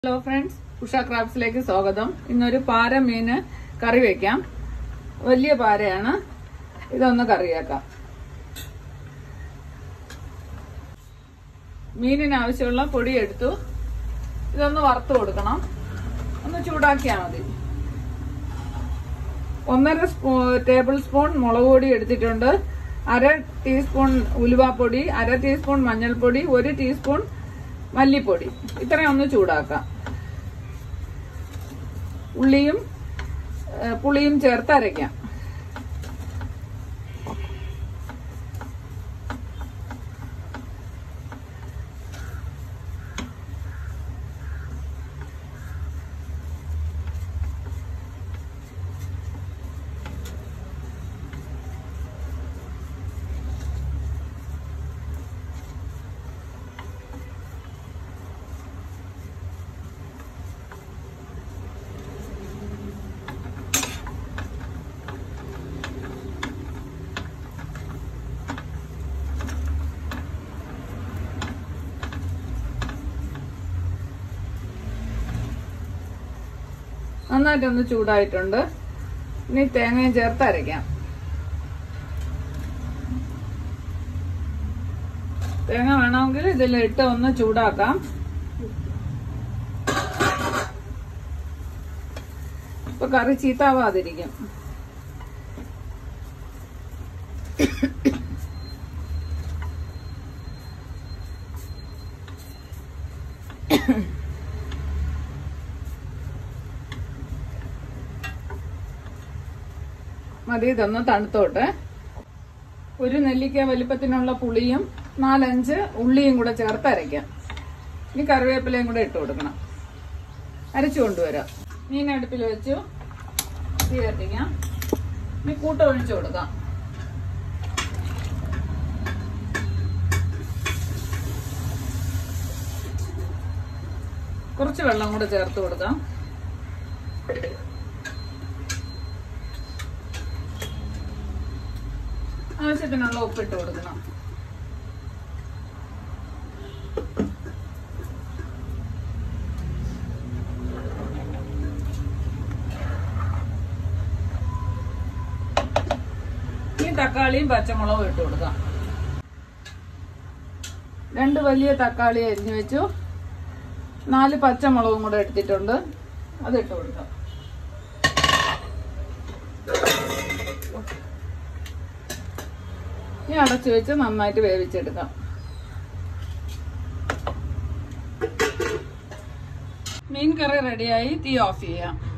hello friends Usha ക്രാഫ്റ്റ്സിലേക്ക് സ്വാഗതം ഇന്നൊരു പാര മീന് കറി വെക്കാം വലിയ പാരയാണ് ഇതൊന്ന് കറിയാക്കാം മീനിന് ആവശ്യമുള്ള പൊടി എടുത്തു ഇതൊന്ന് വറുത്ത് കൊടുക്കണം ഒന്ന് ചൂടാക്കിയാൽ മതി ഒന്നര സ്പൂ ടേബിൾ സ്പൂൺ മുളക് പൊടി എടുത്തിട്ടുണ്ട് അര ടീസ്പൂൺ ഉലുവാപ്പൊടി അര ടീസ്പൂൺ മഞ്ഞൾപ്പൊടി ഒരു ടീസ്പൂൺ മല്ലിപ്പൊടി ഇത്രയും ഒന്ന് ചൂടാക്കാം ഉള്ളിയും ഏ, പുളിയും ചേർത്ത് അരയ്ക്കാം നന്നായിട്ടൊന്ന് ചൂടായിട്ടുണ്ട് ഇനി തേങ്ങയും ചേർത്ത് അരയ്ക്കാം തേങ്ങ വേണമെങ്കിൽ ഇതിലിട്ട് ഒന്ന് ചൂടാക്കാം ഇപ്പൊ കറി ചീത്താവാതിരിക്കും മതി ഇതൊന്ന് തണുത്തോട്ടെ ഒരു നെല്ലിക്ക വലിപ്പത്തിനുള്ള പുളിയും നാലഞ്ച് ഉള്ളിയും കൂടെ ചേർത്ത് അരയ്ക്കാം ഇനി കറിവേപ്പിലയും കൂടെ ഇട്ട് കൊടുക്കണം അരച്ചു കൊണ്ടുവരാം മീൻ അടുപ്പിൽ വെച്ചു തീ കത്തിക്കാം ഇനി കൂട്ട ഒഴിച്ചു കൊടുക്കാം കുറച്ച് വെള്ളം കൂടെ ചേർത്ത് കൊടുക്കാം ആവശ്യത്തിനുള്ള ഉപ്പിട്ട് കൊടുക്കണം ഇനി തക്കാളിയും പച്ചമുളകും ഇട്ട് കൊടുക്കാം രണ്ട് വലിയ തക്കാളി അരിഞ്ഞു വെച്ചു നാല് പച്ചമുളകും കൂടെ എടുത്തിട്ടുണ്ട് അത് ഇട്ട് കൊടുക്കാം ഇനി അടച്ചു വെച്ച് നന്നായിട്ട് വേവിച്ചെടുക്കാം മീൻ കറി റെഡിയായി തീ ഓഫ് ചെയ്യാം